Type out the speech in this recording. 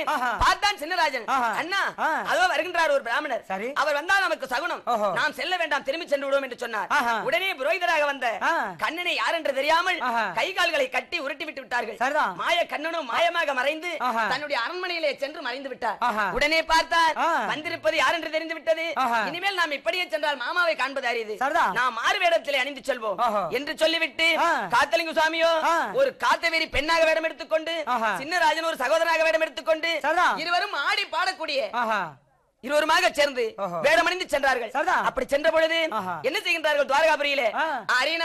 ஆஹா. பார்த்தான் சின்னராஜன் ஆஹா. அண்ணா ஆ. அதோ வருகின்றார் ஒரு பிராமணர் சரி. அவர் வந்தால் நமக்கு சகுனம் ஓஹோ. நாம் செல்ல வேண்டாம் திரும்பி சென்று விடுவோம் என்று சொன்னார் ஆஹா. உடனே புரோகிதராக வந்த ஆ. கண்ணனை யார் என்று தெரியாமல் ஆஹா. கை கால்களை கட்டி உருட்டி விட்டு விட்டார்கள் சரிதான். மாய கண்ணனும் மாயமாக மறைந்து ஆஹா. தன்னுடைய அரண்மனையிலே சென்று மறைந்து விட்டார் ஆஹா. உடனே பார்த்தார் ஆ. வந்திருப்பது யார் என்று தெரிந்து விட்டது ஆஹா. இனிமேல் நாம் இப்படியே சென்றால் மாமாவை காண்பது அரிது சரிதான். நாம் மாறு வேடத்திலே அணிந்து செல்வோம் ஓஹோ. என்று சொல்லிவிட்டு ஆ. காத்தலிங்க சுவாமியோ ஆ. ஒரு காத்தவேரி பெண்ணாக வேடம் எடுத்துக்கொண்டு ஆஹா. சின்னராஜன் ஒரு சகோதரனாக வேடம் எடுத்துக்கொண்டு சரிதான். இருவரும் ஆடி பாடக்கூடிய ஆஹா இருவருமாக சேர்ந்து ஓஹோ. வேடமணிந்து சென்றார்கள் சரிதான். அப்படி சென்ற பொழுது ஆஹா. என்ன செய்கின்றார்கள் துவாரகாபுரியிலே ஆ. அரினா